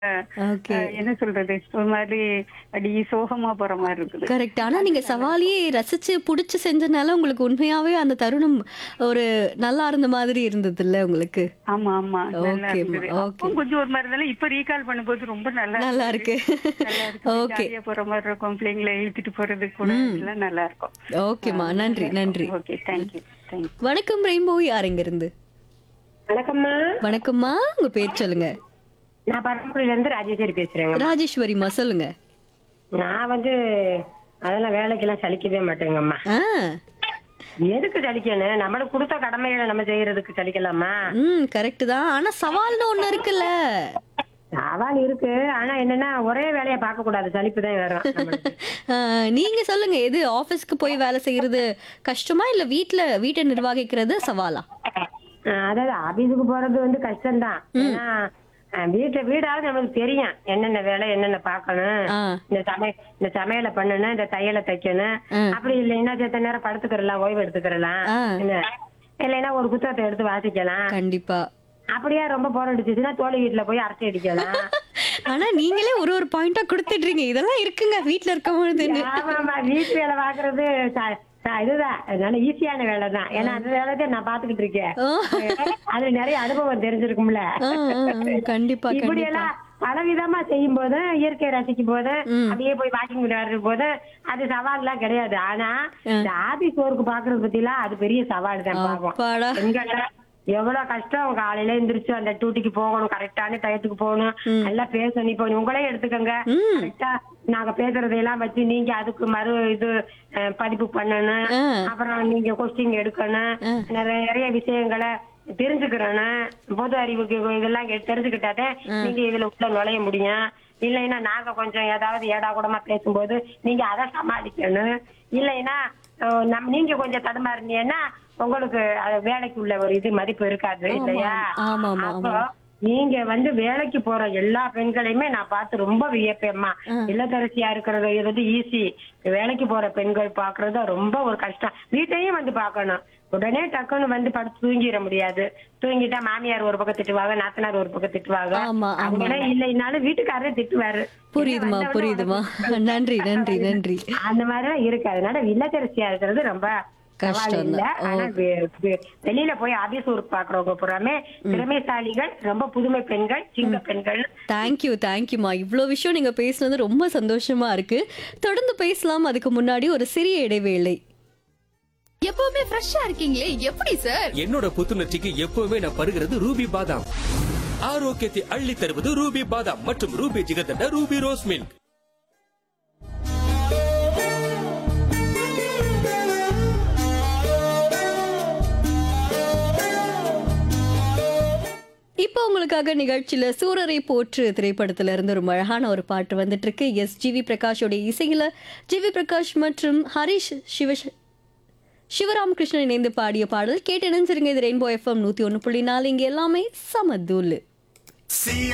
Okay அஹ், என்ன சொல்றது ஒரு மாதிரி அடி சோகமா போற மாதிரி இருக்குது கரெக்ட் ஆனா நீங்க சவாலியே ரசிச்சு புடிச்சு செஞ்சனால உங்களுக்கு உண்மையாவே அந்த தருணம் ஒரு நல்லா இருந்த மாதிரி இருந்தது இல்ல உங்களுக்கு ஆமா ஆமா நல்லா Okay, இருந்தது ma, okay. அப்போ கொஞ்சம் ஒரு மாதிரி இருந்தாலும் இப்ப ரீகால் பண்ணும்போது ரொம்ப நல்லா நல்லா இருக்கு நல்லா இருக்கு ஓகே ஜாலியா போற மாதிரி இருக்கும் பிள்ளைங்களை இழுத்துட்டு போறது கூட எல்லாம் நல்லா இருக்கும் ஓகேம்மா நன்றி நன்றி ஓகே தேங்க்யூ தேங்க்யூ வணக்கம் ரெயின்போ யாருங்க இருந்து வணக்கம்மா வணக்கம்மா உங்க பேர் சொல்லுங்க நான் பரமக்குடியில இருந்து ராஜேஸ்வரி பேசுறேங்க ராஜேஸ்வரிமா சொல்லுங்க நான் வந்து அதெல்லாம் வேலைக்கெல்லாம் சலிக்கவே மாட்டேங்கம்மா ஆ எதுக்கு சலிக்கணும் நம்மளுக்கு கொடுத்த கடமைகளை நம்ம செய்யறதுக்கு சலிக்கலாமா ம் கரெக்ட் தான் ஆனா சவால்னு ஒண்ணு இருக்குல்ல சவால் இருக்கு ஆனா என்னன்னா ஒரே வேலையை பார்க்க கூடாது சலிப்பு தான் வரும் நம்மளுக்கு. ஆ, நீங்க சொல்லுங்க எது ஆபீஸ்க்கு போய் வேலை செய்யறது கஷ்டமா இல்ல வீட்ல வீட்டை நிர்வகிக்கிறது சவாலா அஹ் அதாவது ஆபீஸுக்கு போறது வந்து கஷ்டம்தான் ஏன்னா அஹ் வீட்டுல வீடாவது நம்மளுக்கு தெரியும் என்னென்ன வேலை என்னென்ன பார்க்கணும் ஆ இந்த சமையல் இந்த சமையலை பண்ணணும் இந்த தையலை தைக்கணும் ம். அப்படி இல்லைன்னா செத்த நேரம் படுத்துக்கிறலாம் ஓய்வு எடுத்துக்கிறலாம் ஆ. என்ன இல்லைன்னா ஒரு புத்தகத்தை எடுத்து வாசிக்கலாம் கண்டிப்பா அப்படியே ரொம்ப போர் அடிச்சுச்சுன்னா தோழி வீட்டுல போய் அரட்டை அடிக்கலாம் ஆனா நீங்களே ஒரு ஒரு பாயிண்டா கொடுத்துடுறீங்க இதெல்லாம் இருக்குங்க வீட்ல இருக்கும்பொழுதுன்னு ஆமாமா வீட்டு வேலை பாக்குறது ச- ச- இதுதான் அதனால ஈஸியான வேலை தான் ஏன்னா அந்த வேலை தான் நான் பாத்துக்கிட்டு இருக்கேன் ஓ, அதுல நிறைய அனுபவம் தெரிஞ்சிருக்கும்ல ஆ, ஆ, ஆ, கண்டிப்பா இப்படி கண்டிப்பா எல்லாம் பலவிதமா செய்யும் போது இயற்கையை ரசிக்கும் போது அப்படியே போய் வாக்கிங் விளையாடுற போது அது சவால் எல்லாம் கிடையாது ஆனா இந்த ஆபீஸ் ஒர்க் பாக்குறது பத்திலாம் அது பெரிய சவால் தான் பாவம் அப்பாடா பெண்கள் எவ்வளவு கஷ்டம் காலையில எந்திரிச்சு அந்த டியூட்டிக்கு போகணும் கரெக்டான டயத்துக்கு போகணும் நல்லா பேசணும் இப்போ உங்களே எடுத்துக்கோங்க கரெக்டா நாங்க பேசுறதையெல்லாம் வச்சு நீங்க அதுக்கு மறு இது அஹ், பதிப்பு பண்ணணும் ஆ. அப்புறம் நீங்க கொஸ்டின் எடுக்கணும் நிறைய நிறைய விஷயங்களை தெரிஞ்சுக்கிறணும் பொது அறிவுக்கு இதெல்லாம் கே- தெரிஞ்சுக்கிட்டாதே நீங்க இதுல உள்ள நுழைய முடியும் இல்லைன்னா நாங்க கொஞ்சம் ஏதாவது ஏடா கூடமா பேசும்போது நீங்க அதை சமாளிக்கணும் இல்லைன்னா அஹ், நம் நீங்க கொஞ்சம் தடுமாறினீங்கன்னா உங்களுக்கு அது வேலைக்கு உள்ள ஒரு இது மதிப்பு இருக்காது இல்லையா ஆமா, ஆமா, அப்போ நீங்க வந்து வேலைக்கு போற எல்லா பெண்களையுமே நான் பார்த்து ரொம்ப வியப்பேம்மா இல்லத்தரசியா இருக்கிறது இது வந்து ஈஸி வேலைக்கு போற பெண்கள் பாக்குறது ரொம்ப ஒரு கஷ்டம் வீட்டையும் வந்து பார்க்கணும் உடனே டக்குன்னு வந்து படுத்து தூங்கிட முடியாது தூங்கிட்டா மாமியார் ஒரு பக்கம் திட்டுவாங்க நாத்தனார் ஒரு பக்கம் திட்டுவாங்க ஆமா, ஆமா. அவங்களே இல்லைனாலும் வீட்டுக்காரரே திட்டுவாரு புரியுதுமா வந்தவொடனே புரியுதுமா நன்றி நன்றி நன்றி அந்த மாதிரிலாம் இருக்கு அதனால இல்லத்தரசியா இருக்கிறது ரொம்ப சவால் கஷ்டம் இல்ல தான். ஆனா வெ- வெ- வெளியில போய் ஆபீஸ் ஒர்க் பாக்குறவங்க பூராமே திறமைசாலிகள் ரொம்ப புதுமை பெண்கள் சிங்க பெண்கள் தேங்க்யூ தேங்க்யூமா இவ்வளோ விஷயம் நீங்க பேசுனது ரொம்ப சந்தோஷமா இருக்கு தொடர்ந்து பேசலாம் அதுக்கு முன்னாடி ஒரு சிறிய இடைவேளை எப்பவுமே ஃப்ரெஷ்ஷா இருக்கீங்களே எப்படி சார் என்னோட புத்துணர்ச்சிக்கு எப்பவுமே நான் பருகிறது ரூபி பாதாம் ஆரோக்கியத்தை அள்ளி தருவது ரூபி பாதாம் மற்றும் Ruby jigarthanda Ruby rose milk இப்போ உங்களுக்காக நிகழ்ச்சியில சூரரை போற்று திரைப்படத்துல இருந்து ஒரு அழகான ஒரு பாட்டு வந்துட்டு இருக்கு எஸ் ஜிவி பிரகாஷோட இசையில ஜிவி பிரகாஷ் மற்றும் ஹரிஷ் சிவ சிவராமகிருஷ்ணன் இணைந்து பாடிய பாடல் கேட்டு இணைஞ்சிருங்க இது ரெயின்போ எஃப்எம் நூத்தி ஒன்று புள்ளி நாலு இங்க எல்லாமே சமதூலு